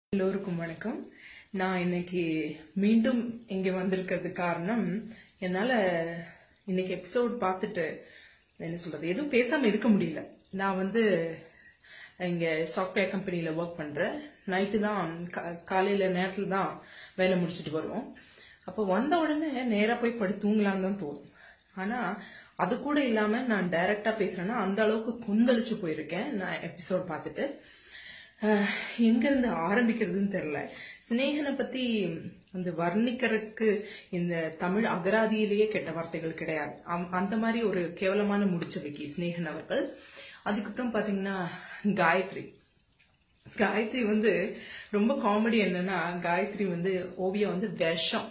எல்லோருக்கும் வணக்கம் நான் இன்னைக்கு மீண்டும் இங்க வந்திருக்கிறது காரணம் என்னால இன்னைக்கு எபிசோட் பார்த்துட்டு என்ன சொல்றது எதுவும் பேசாம இருக்க முடியல நான் வந்து இங்க சாஃப்ட்வேர் கம்பெனில ஒர்க் பண்றேன் நைட்டு தான் கா- காலையில நேரத்துல தான் வேலை முடிச்சுட்டு வருவோம் அப்போ வந்த உடனே நேரா போய் படுத்து தூங்கலாம்னு தான் தோணும் ஆனா அது கூட இல்லாம நான் டைரக்டா பேசுறேன்னா அந்த அளவுக்கு கொந்தளிச்சு போயிருக்கேன் நான் எபிசோட் பார்த்துட்டு அஹ், எங்க இருந்து ஆரம்பிக்கிறதுன்னு தெரியல சிநேகனை பத்தி அந்த வர்ணிக்கிறதுக்கு இந்த தமிழ் அகராதியிலேயே கெட்ட வார்த்தைகள் கிடையாது அம்- அந்த மாதிரி ஒரு கேவலமான முடிச்சவைக்கு சிநேகன் அவர்கள் அதுக்கப்புறம் பாத்தீங்கன்னா காயத்ரி காயத்ரி வந்து ரொம்ப காமெடி என்னன்னா காயத்ரி வந்து ஓவியம் வந்து விஷம்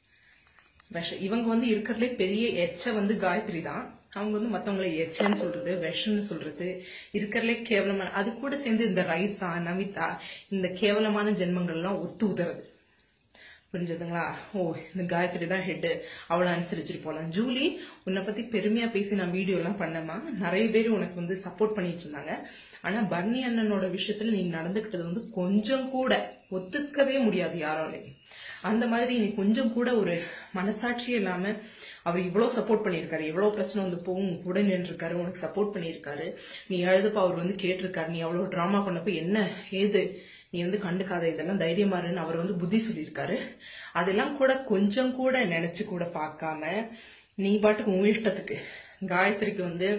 விஷம் இவங்க வந்து இருக்கிறதுலே பெரிய எச்ச வந்து காயத்ரி தான் அவங்க வந்து மத்தவங்களை எச்சன்னு சொல்றது விஷம்னு சொல்றது இருக்கிறதுலே கேவலமான அது கூட சேர்ந்து இந்த ரைஸா நமிதா இந்த கேவலமான ஜென்மங்கள்லாம் ஒத்து உதறது புரிஞ்சதுங்களா ஓ இந்த காயத்ரி தான் ஹெட் அவளை அனுசரிச்சுட்டு போலாம் ஜூலி உன்னை பத்தி பெருமையா பேசி நான் வீடியோ எல்லாம் பண்ணேமா நிறைய பேர் உனக்கு வந்து சப்போர்ட் பண்ணிட்டு இருந்தாங்க ஆனா பர்னி அண்ணனோட விஷயத்துல நீ நடந்துக்கிட்டது வந்து கொஞ்சம் கூட ஒத்துக்கவே முடியாது யாராலையும் அந்த மாதிரி நீ கொஞ்சம் கூட ஒரு மனசாட்சியே இல்லாம அவர் இவ்வளவு சப்போர்ட் பண்ணியிருக்காரு இவ்வளவு பிரச்சனை வந்து போகும் கூட நின்றுருக்காரு உனக்கு சப்போர்ட் பண்ணியிருக்காரு நீ அழுதப்ப அவர் வந்து கேட்டிருக்காரு நீ அவ்வளவு டிராமா பண்ணப்ப என்ன ஏது நீ வந்து கண்டுக்காத இதெல்லாம் தைரியமா இருன்னு அவர் வந்து புத்தி சொல்லியிருக்காரு அதெல்லாம் கூட கொஞ்சம் கூட நினைச்சு கூட பார்க்காம நீ பாட்டுக்கு உன் இஷ்டத்துக்கு காயத்ரிக்கு வந்து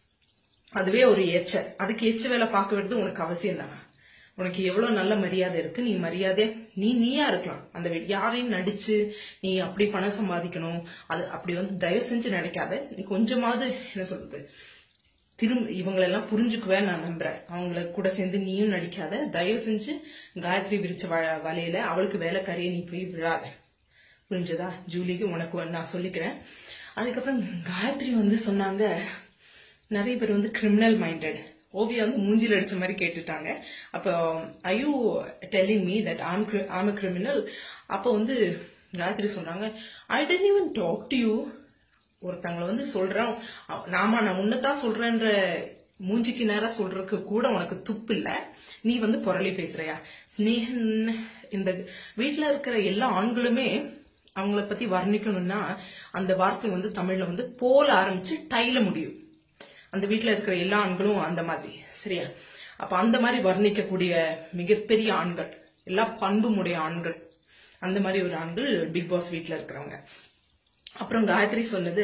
அதுவே ஒரு எச்ச அதுக்கு எச்ச வேலை பார்க்க வேண்டியது உனக்கு அவசியம் தானே உனக்கு எவ்வளவு நல்ல மரியாதை இருக்கு நீ மரியாதை நீ நீயா இருக்கலாம் அந்த வீ- யாரையும் நடிச்சு நீ அப்படி பணம் சம்பாதிக்கணும் அது அப்படி வந்து தயவு செஞ்சு நினைக்காத நீ கொஞ்சமாவது என்ன சொல்றது திரும்ப இவங்களெல்லாம் புரிஞ்சுக்குவேன் நான் நம்புறேன் அவங்கள கூட சேர்ந்து நீயும் நடிக்காத தயவு செஞ்சு காயத்ரி விரிச்ச வ- வலையில அவளுக்கு வேலைக்காரியை நீ போய் விழாத புரிஞ்சதா ஜூலிக்கு உனக்கு ஒண்ணு நான் சொல்லிக்கிறேன் அதுக்கப்புறம் காயத்ரி வந்து சொன்னாங்க நிறைய பேர் வந்து கிரிமினல் மைண்டட் ஓவியா வந்து மூஞ்சில அடிச்ச மாதிரி கேட்டுட்டாங்க அப்போ I you telling me that am am criminal அப்போ வந்து காயத்ரி சொல்றாங்க I didn't even talk to you ஒருத்தங்களை வந்து சொல்றேன் அவ- நாம நான் உன்னதான் சொல்றேன்ற மூஞ்சிக்கு நேரா சொல்றதுக்கு கூட உனக்கு துப்பு இல்ல நீ வந்து புரளி பேசுறியா ஸ்னேகன் இந்த வீட்ல இருக்கிற எல்லா ஆண்களுமே அவங்கள பத்தி வர்ணிக்கணும்னா அந்த வார்த்தை வந்து தமிழ்ல வந்து போல ஆரம்பிச்சு டைல முடியும் அந்த வீட்ல இருக்கிற எல்லா ஆண்களும் அந்த மாதிரி சரியா அப்ப அந்த மாதிரி வர்ணிக்கக்கூடிய மிகப்பெரிய ஆண்கள் எல்லா பண்புமுடைய ஆண்கள் அந்த மாதிரி ஒரு ஆண்கள் பிக் பாஸ் வீட்ல இருக்கிறவங்க அப்புறம் காயத்ரி சொன்னது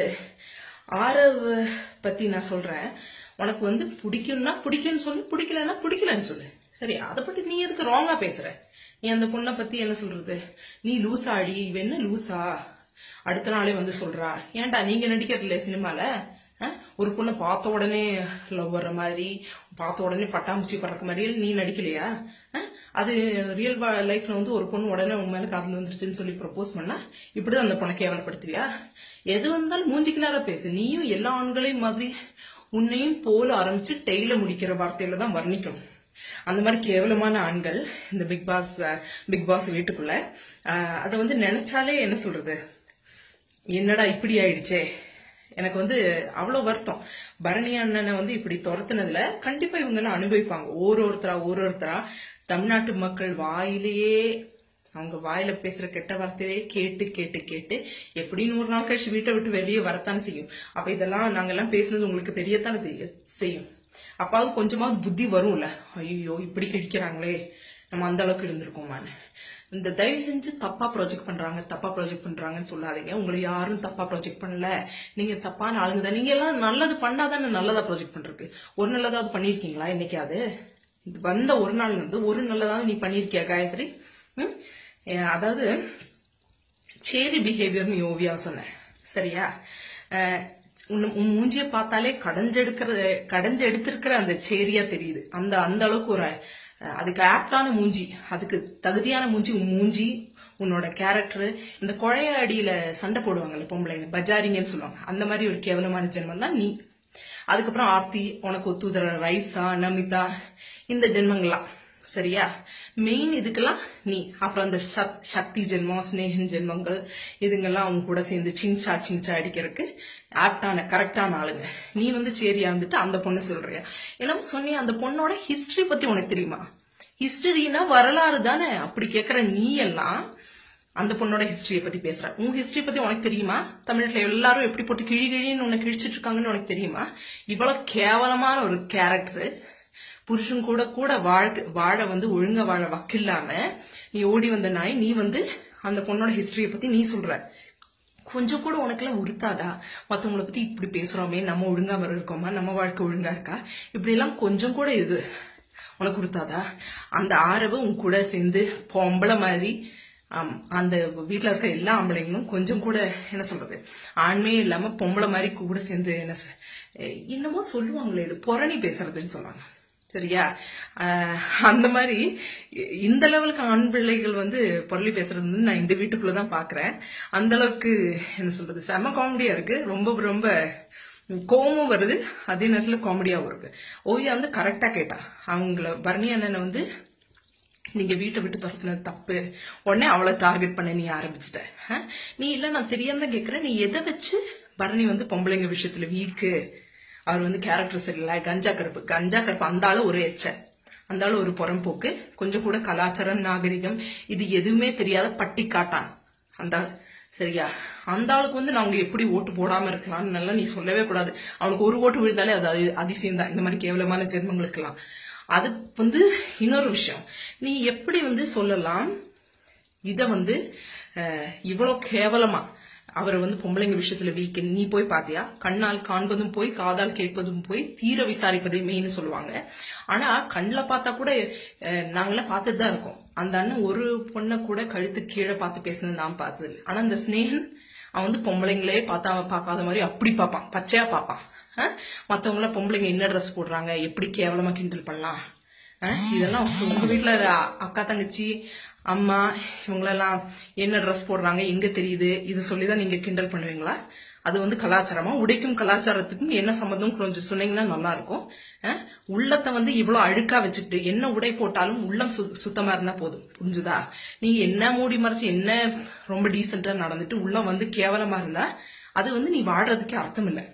ஆரவ் பத்தி நான் சொல்றேன் உனக்கு வந்து பிடிக்கும்னா பிடிக்கும்னு சொல்லு பிடிக்கலன்னா பிடிக்கலன்னு சொல்லு சரி அதை பத்தி நீ எதுக்கு ராங்கா பேசுற நீ அந்த பொண்ணை பத்தி என்ன சொல்றது நீ லூசாடி இவ என்ன லூசா அடுத்த நாளே வந்து சொல்றா ஏன்டா நீங்க நடிக்கிறதுல சினிமால அஹ், ஒரு பொண்ணை பார்த்த உடனே லவ் வர்ற மாதிரி பார்த்த உடனே பட்டாம்பூச்சி பறக்க மாதிரி நீ நடிக்கலையா அஹ், அது ரியல் லைஃப்ல வந்து ஒரு பொண்ணு உடனே உன் மேல காதல் வந்துருச்சுன்னு சொல்லி ப்ரப்போஸ் பண்ணா இப்படிதான் அந்த பொண்ணை கேவலப்படுத்துவியா எது வந்தாலும் மூஞ்சிக்கு நேரம் பேசு நீயும் எல்லா ஆண்களையும் மாதிரி உன்னையும் போல ஆரம்பிச்சு டெய்ல முடிக்கிற வார்த்தையில தான் வர்ணிக்கணும் அந்த மாதிரி கேவலமான ஆண்கள் இந்த பிக் பாஸ் பிக் பாஸ் வீட்டுக்குள்ள அஹ், அதை வந்து நினைச்சாலே என்ன சொல்றது என்னடா இப்படி ஆயிடுச்சே எனக்கு வந்து அவ்வளவு வருத்தம் பரணி அண்ணனை வந்து இப்படி துரத்துனதுல கண்டிப்பா இவங்க எல்லாம் அனுபவிப்பாங்க ஒரு ஒருத்தரா ஒரு ஒருத்தரா தமிழ்நாட்டு மக்கள் வாயிலேயே அவங்க வாயில பேசுற கெட்ட வார்த்தையே கேட்டு கேட்டு கேட்டு எப்படின்னு ஒரு நாள் கழிச்சு வீட்டை விட்டு வெளியே வரத்தானே செய்யும் அப்ப இதெல்லாம் நாங்கெல்லாம் பேசுனது உங்களுக்கு தெரியத்தானே தெரிய- செய்யும் அப்பாவது கொஞ்சமாவது புத்தி வரும்ல ஐயோ இப்படி கிழிக்கிறாங்களே நம்ம அந்த அளவுக்கு இருந்திருக்கோமான்னு இந்த தயவு செஞ்சு தப்பா ப்ராஜெக்ட் பண்றாங்க தப்பா ப்ராஜெக்ட் பண்றாங்கன்னு சொல்லாதீங்க உங்களை யாரும் தப்பா ப்ராஜெக்ட் பண்ணல நீங்க தப்பான ஆளுங்க தான் நீங்க எல்லாம் நல்லது பண்ணாதானே நல்லதா ப்ராஜெக்ட் பண்றதுக்கு ஒரு நல்லதாவது பண்ணிருக்கீங்களா என்னைக்காவது இது வந்த ஒரு நாள் வந்து ஒரு நல்லதாவது நீ பண்ணிருக்கியா காயத்ரி ம்? அஹ் அதாவது சேரி பிஹேவியர்னு ஓவியா சொன்னேன் சரியா அஹ் உன்னை- உன் மூஞ்சிய பார்த்தாலே கடைஞ்செடுக்கிற கடைஞ்சு எடுத்திருக்கிற அந்த சேரியா தெரியுது அந்த அந்த அளவுக்கு ஒரு அஹ், அதுக்கு ஆப்டான மூஞ்சி அதுக்கு தகுதியான மூஞ்சி உன் மூஞ்சி உன்னோட கேரக்டர் இந்த குழைய அடியில சண்டை போடுவாங்கல்ல பொம்பளைங்க பஜாரிங்கன்னு சொல்லுவாங்க அந்த மாதிரி ஒரு கேவலமான ஜென்மம் தான் நீ அதுக்கப்புறம் ஆர்த்தி உனக்கு ஒத்துதர ரைசா நமிதா இந்த ஜென்மங்கள்லாம் சரியா மெயின் இதுக்கெல்லாம் நீ அப்புறம் அந்த சக்- சக்தி ஜென்மம் ஸ்னேகன் ஜென்மங்கள் இதுங்கெல்லாம் அவங்க கூட சேர்ந்து சிங்சா சிங்சா அடிக்கிறதுக்கு ஆப்டான கரெக்டான ஆளுங்க நீ வந்து சேரியா வந்துட்டு அந்த பொண்ணு சொல்றியா எல்லாம் சொன்னியா அந்த பொண்ணோட ஹிஸ்டரி பத்தி உனக்கு தெரியுமா ஹிஸ்டரினா வரலாறு தானே அப்படி கேக்குற நீ எல்லாம் அந்த பொண்ணோட ஹிஸ்டரியை பத்தி பேசுற உன் ஹிஸ்டரி பத்தி உனக்கு தெரியுமா தமிழ்ல எல்லாரும் எப்படி போட்டு கிழி கிழின்னு உன்னை கிழிச்சிட்டு இருக்காங்கன்னு உனக்கு தெரியுமா இவ்வளவு கேவலமான ஒரு கேரக்டர் புருஷன் கூட கூட வாழ்க்கை வாழ வந்து ஒழுங்கா வாழ வக்கில்லாம நீ ஓடி வந்த நாய் நீ வந்து அந்த பொண்ணோட ஹிஸ்டரியை பத்தி நீ சொல்ற கொஞ்சம் கூட உனக்கெல்லாம் உறுத்தாதா மத்தவங்கள பத்தி இப்படி பேசுறோமே நம்ம ஒழுங்கா வர இருக்கோமா நம்ம வாழ்க்கை ஒழுங்கா இருக்கா இப்படி எல்லாம் கொஞ்சம் கூட இது உனக்கு உறுத்தாதா அந்த ஆரவு உன் கூட சேர்ந்து பொம்பளை மாதிரி ஆம், அந்த வீட்ல இருக்க எல்லா ஆம்பளைங்களும் கொஞ்சம் கூட என்ன சொல்றது ஆண்மையே இல்லாம பொம்பளை மாதிரி கூட சேர்ந்து என்ன சொ- எ- என்னமோ சொல்லுவாங்களே இது புரணி பேசுறதுன்னு சொல்லுவாங்க சரியா ஆஹ் அந்த மாதிரி இ- இந்த லெவலுக்கு ஆண் பிள்ளைகள் வந்து பொருளி பேசுறது வந்து நான் இந்த வீட்டுக்குள்ள தான் பாக்குறேன் அந்த அளவுக்கு என்ன சொல்றது செம காமெடியா இருக்கு ரொம்ப ரொம்ப கோவமும் வருது அதே நேரத்துல காமெடியாவும் இருக்கு ஓவியா வந்து கரெக்டா கேட்டா அவங்கள பரணி அண்ணனை வந்து நீங்க வீட்டை விட்டு துரத்துனது தப்பு உடனே அவளை டார்கெட் பண்ண நீ ஆரம்பிச்சிட்ட ஆ? நீ இல்ல நான் தெரியாம தான் கேக்குறேன் நீ எதை வச்சு பரணி வந்து பொம்பளைங்க விஷயத்துல வீக்கு அவர் வந்து கேரக்டர் சரியில்லை கஞ்சா கருப்பு கஞ்சா கருப்பு அந்த ஆளு ஒரு எச்ச அந்த ஆளு ஒரு புறம்போக்கு கொஞ்சம் கூட கலாச்சாரம் நாகரிகம் இது எதுவுமே தெரியாத பட்டி காட்டான் அந்த ஆள் சரியா அந்த ஆளுக்கு வந்து நாங்க எப்படி ஓட்டு போடாம இருக்கலாம்னு நல்லா நீ சொல்லவே கூடாது அவனுக்கு ஒரு ஓட்டு விழுந்தாலே அது அதி- அதிசயம் தான் இந்த மாதிரி கேவலமான ஜென்மங்களுக்கெல்லாம் அது வந்து இன்னொரு விஷயம் நீ எப்படி வந்து சொல்லலாம் இத வந்து அஹ், இவ்வளவு கேவலமா அவர் வந்து பொம்பளைங்க விஷயத்துல வீக் நீ போய் பாத்தியா கண்ணால் காண்பதும் போய் காதால் கேட்பதும் போய் தீர விசாரிப்பதே மெயின் சொல்லுவாங்க ஆனா கண்ணுல பார்த்தா கூட அஹ், நாங்களாம் பார்த்துட்டு தான் இருக்கோம் அந்த அண்ணன் ஒரு பொண்ணை கூட கழுத்து கீழே பார்த்து பேசுனது நான் பார்த்தது இல்ல. ஆனா அந்த ஸ்னேகன் அவன் வந்து பொம்பளைங்களே பார்த்தா அவன் பார்க்காத மாதிரி அப்படி பார்ப்பான் பச்சையா பார்ப்பான் அஹ்? மத்தவங்கள பொம்பளைங்க என்ன ட்ரெஸ் போடுறாங்க எப்படி கேவலமா கிண்டல் பண்ணலாம் அஹ்? இதெல்லாம் உங்க வீட்டுல அக்கா தங்கச்சி அம்மா இவங்களெல்லாம் என்ன ட்ரெஸ் போடுறாங்க எங்க தெரியுது இது சொல்லிதான் நீங்க கிண்டல் பண்ணுவீங்களா அது வந்து கலாச்சாரமா உடைக்கும் கலாச்சாரத்துக்கும் என்ன சம்மந்தம் கொஞ்சம் சொன்னீங்கன்னா நல்லா இருக்கும் அஹ்? உள்ளத்தை வந்து இவ்வளவு அழுக்கா வச்சுக்கிட்டு என்ன உடை போட்டாலும் உள்ளம் சு- சுத்தமா இருந்தா போதும் புரிஞ்சுதா நீங்க என்ன மூடி மறைச்சு என்ன ரொம்ப டீசெண்டா நடந்துட்டு உள்ளம் வந்து கேவலமா இருந்தா அது வந்து நீ வாழ்றதுக்கே அர்த்தம் இல்லை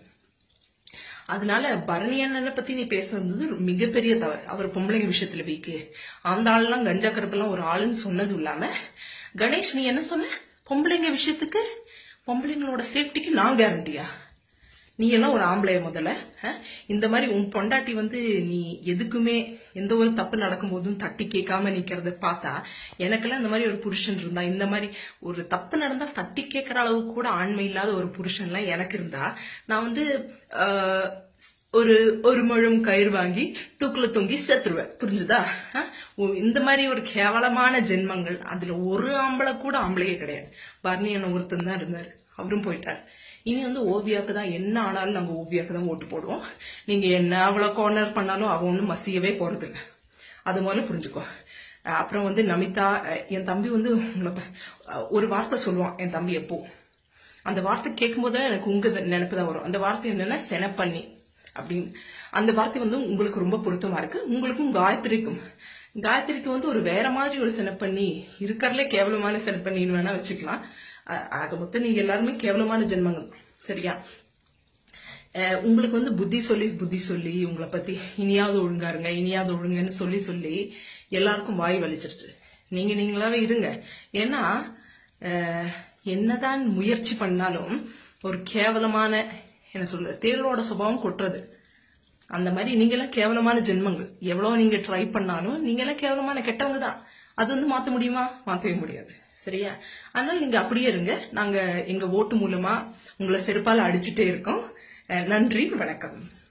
அதனால பரணி அண்ணனை பத்தி நீ பேசுறது மிகப்பெரிய தவறு அவர் பொம்பளைங்க விஷயத்துல வீக்கு அந்த ஆள்லாம் கஞ்சா கருப்பெல்லாம் ஒரு ஆளுன்னு சொன்னதும் இல்லாம கணேஷ் நீ என்ன சொன்ன பொம்பளைங்க விஷயத்துக்கு பொம்பளைங்களோட சேஃப்டிக்கு நான் கேரண்டியா நீ எல்லாம் ஒரு ஆம்பளைய முதல்ல அஹ்? இந்த மாதிரி உன் பொண்டாட்டி வந்து நீ எதுக்குமே எந்த ஒரு தப்பு நடக்கும்போதும் தட்டி கேட்காம நிக்கிறத பார்த்தா எனக்கெல்லாம் இந்த மாதிரி ஒரு புருஷன் இருந்தா இந்த மாதிரி ஒரு தப்பு நடந்தா தட்டி கேட்கற அளவுக்கு கூட ஆண்மை இல்லாத ஒரு புருஷன்லாம் எனக்கு இருந்தா நான் வந்து ஆஹ், ஒரு ஒரு முழம் கயிறு வாங்கி தூக்குல தொங்கி செத்துருவேன் புரிஞ்சுதா அஹ்? உ- இந்த மாதிரி ஒரு கேவலமான ஜென்மங்கள் அதுல ஒரு ஆம்பளை கூட ஆம்பளையே கிடையாது பர்ணியன் ஒருத்தன் தான் இருந்தாரு அவரும் போயிட்டார் இனி வந்து ஓவியாக்கு தான் என்ன ஆனாலும் நாங்க ஓவியாக்கு தான் ஓட்டு போடுவோம் நீங்க என்ன அவ்வளோ கார்னர் பண்ணாலும் அவ ஒன்றும் மசியவே போறது இல்ல அது முதல்ல புரிஞ்சுக்கோ அஹ் அப்புறம் வந்து நமிதா அஹ் என் தம்பி வந்து உங்களை ப- அஹ் ஒரு வார்த்தை சொல்லுவான் என் தம்பி எப்போ அந்த வார்த்தை கேட்கும்போது தான் எனக்கு உங்க நினைப்பு தான் வரும் அந்த வார்த்தை என்னன்னா செனப்பண்ணி அப்படின்னு அந்த வார்த்தை வந்து உங்களுக்கு ரொம்ப பொருத்தமா இருக்கு உங்களுக்கும் காயத்ரிக்கும் காயத்ரிக்கு வந்து ஒரு வேற மாதிரி ஒரு செனப்பண்ணி இருக்கறதுலே கேவலமான செனப்பண்ணின்னு வேணா வச்சுக்கலாம் அஹ் ஆக மொத்தம் நீங்க எல்லாருமே கேவலமான ஜென்மங்கள் தான். சரியா அஹ் உங்களுக்கு வந்து புத்தி சொல்லி புத்தி சொல்லி உங்களை பத்தி இனியாவது ஒழுங்கா இருங்க இனியாவது ஒழுங்கன்னு சொல்லி சொல்லி எல்லாருக்கும் வாய் வலிச்சிருச்சு நீங்க நீங்களாவே இருங்க ஏன்னா அஹ், என்னதான் முயற்சி பண்ணாலும் ஒரு கேவலமான என்ன சொல்ற தேளோட சுபாவம் கொட்டுறது அந்த மாதிரி நீங்க எல்லாம் கேவலமான ஜென்மங்கள் எவ்வளவு நீங்க ட்ரை பண்ணாலும் நீங்க எல்லாம் கேவலமான கெட்டவங்க தான் அது வந்து மாத்த முடியுமா மாத்தவே முடியாது சரியா அதனால நீங்க அப்படியே இருங்க நாங்க எங்க ஓட்டு மூலமா உங்களை செருப்பால அடிச்சுட்டே இருக்கோம் அஹ் நன்றி வணக்கம்